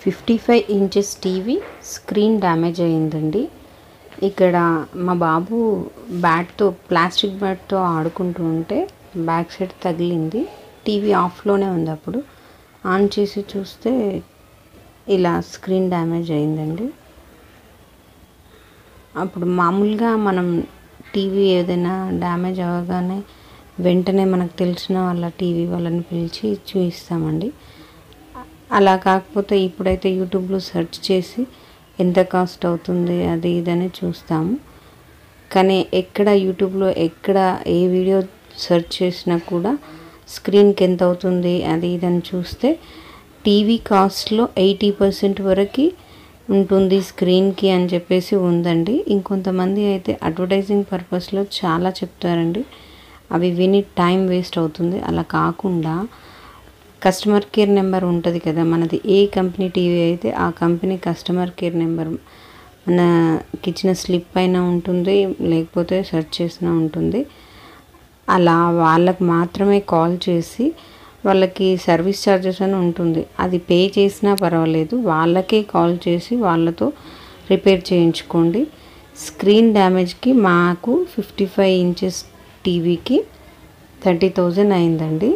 fifty five inches TV screen damage అయిందండి ఇక్కడ మా బాబు బ్యాట్తో ప్లాస్టిక్ బ్యాట్తో ఆడుకుంటూ ఉంటే బ్యాక్ సైడ్ తగిలింది టీవీ ఆఫ్లోనే ఉంది అప్పుడు ఆన్ చేసి చూస్తే ఇలా స్క్రీన్ డ్యామేజ్ అయిందండి అప్పుడు మామూలుగా మనం టీవీ ఏదైనా డ్యామేజ్ అవ్వగానే వెంటనే మనకు తెలిసిన వాళ్ళ టీవీ వాళ్ళని పిలిచి చూపిస్తామండి అలా కాకపోతే ఇప్పుడైతే యూట్యూబ్లో సెర్చ్ చేసి ఎంత కాస్ట్ అవుతుంది అది ఇదని చూస్తాము కానీ ఎక్కడ యూట్యూబ్లో ఎక్కడ ఏ వీడియో సెర్చ్ చేసినా కూడా స్క్రీన్కి ఎంత అవుతుంది అది ఇదని చూస్తే టీవీ కాస్ట్లో ఎయిటీ పర్సెంట్ వరకు ఉంటుంది స్క్రీన్కి అని చెప్పేసి ఉందండి ఇంకొంతమంది అయితే అడ్వర్టైజింగ్ పర్పస్లో చాలా చెప్తారండి అవి విని టైం వేస్ట్ అవుతుంది అలా కాకుండా కస్టమర్ కేర్ నెంబర్ ఉంటుంది కదా మనది ఏ కంపెనీ టీవీ అయితే ఆ కంపెనీ కస్టమర్ కేర్ నెంబర్ మనకి ఇచ్చిన స్లిప్ అయినా ఉంటుంది లేకపోతే సెర్చ్ చేసినా ఉంటుంది అలా వాళ్ళకు మాత్రమే కాల్ చేసి వాళ్ళకి సర్వీస్ ఛార్జెస్ అని ఉంటుంది అది పే చేసినా పర్వాలేదు వాళ్ళకే కాల్ చేసి వాళ్ళతో రిపేర్ చేయించుకోండి స్క్రీన్ డ్యామేజ్కి మాకు ఫిఫ్టీ ఫైవ్ ఇంచెస్ టీవీకి థర్టీ థౌజండ్ అయిందండి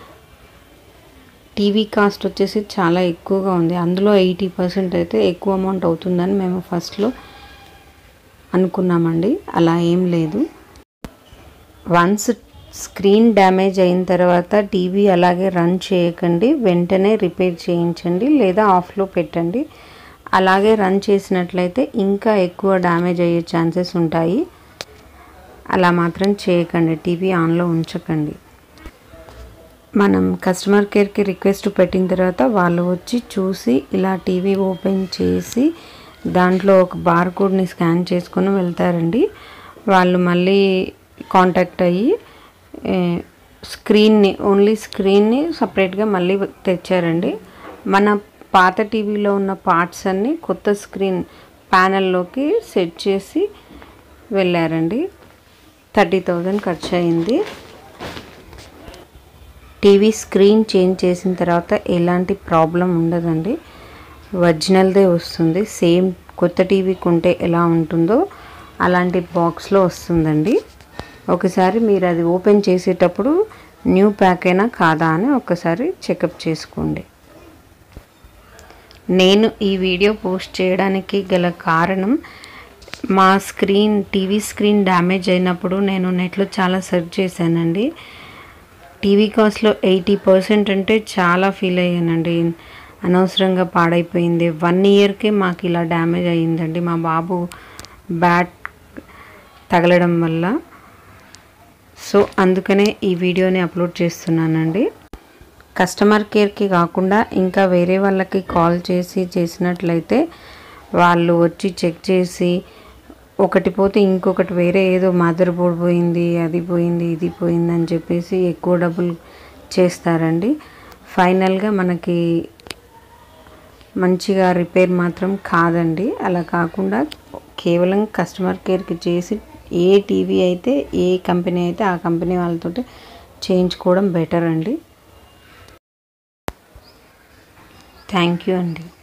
టీవీ కాస్ట్ వచ్చేసి చాలా ఎక్కువగా ఉంది అందులో ఎయిటీ పర్సెంట్ అయితే ఎక్కువ అమౌంట్ అవుతుందని మేము ఫస్ట్లో అనుకున్నామండి అలా ఏం లేదు వన్స్ స్క్రీన్ డ్యామేజ్ అయిన తర్వాత టీవీ అలాగే రన్ చేయకండి వెంటనే రిపేర్ చేయించండి లేదా ఆఫ్లో పెట్టండి అలాగే రన్ చేసినట్లయితే ఇంకా ఎక్కువ డ్యామేజ్ అయ్యే ఛాన్సెస్ ఉంటాయి అలా మాత్రం చేయకండి టీవీ ఆన్లో ఉంచకండి మనం కస్టమర్ కేర్కి రిక్వెస్ట్ పెట్టిన తర్వాత వాళ్ళు వచ్చి చూసి ఇలా టీవీ ఓపెన్ చేసి దాంట్లో ఒక బార్ కోడ్ని స్కాన్ చేసుకొని వెళ్తారండి వాళ్ళు మళ్ళీ కాంటాక్ట్ అయ్యి స్క్రీన్ని ఓన్లీ స్క్రీన్ని సపరేట్గా మళ్ళీ తెచ్చారండి మన పాత టీవీలో ఉన్న పార్ట్స్ అన్నీ కొత్త స్క్రీన్ ప్యానల్లోకి సెట్ చేసి వెళ్ళారండి థర్టీ థౌజండ్ ఖర్చు అయింది టీవీ స్క్రీన్ చేంజ్ చేసిన తర్వాత ఎలాంటి ప్రాబ్లం ఉండదండి ఒరిజినల్దే వస్తుంది సేమ్ కొత్త టీవీ కొంటే ఎలా ఉంటుందో అలాంటి బాక్స్లో వస్తుందండి ఒకసారి మీరు అది ఓపెన్ చేసేటప్పుడు న్యూ ప్యాక్ అయినా కాదా అని ఒకసారి చెకప్ చేసుకోండి నేను ఈ వీడియో పోస్ట్ చేయడానికి గల కారణం మా స్క్రీన్ టీవీ స్క్రీన్ డ్యామేజ్ అయినప్పుడు నేను నెట్లో చాలా సెర్చ్ చేశానండి టీవీ కాస్ట్లో ఎయిటీ పర్సెంట్ అంటే చాలా ఫీల్ అయ్యానండి అనవసరంగా పాడైపోయింది వన్ ఇయర్కే మాకు ఇలా డ్యామేజ్ అయ్యిందండి మా బాబు బ్యాట్ తగలడం వల్ల సో అందుకనే ఈ వీడియోని అప్లోడ్ చేస్తున్నానండి కస్టమర్ కేర్కి కాకుండా ఇంకా వేరే వాళ్ళకి కాల్ చేసి చేసినట్లయితే వాళ్ళు వచ్చి చెక్ చేసి ఒకటి పోతే ఇంకొకటి వేరే ఏదో మదర్ బోర్డ్ పోయింది అది పోయింది ఇది పోయింది అని చెప్పేసి ఎక్కువ డబ్బులు చేస్తారండి ఫైనల్గా మనకి మంచిగా రిపేర్ మాత్రం కాదండి అలా కాకుండా కేవలం కస్టమర్ కేర్కి చేసి ఏ టీవీ అయితే ఏ కంపెనీ అయితే ఆ కంపెనీ వాళ్ళతో చేయించుకోవడం బెటర్ అండి థ్యాంక్ యూ అండి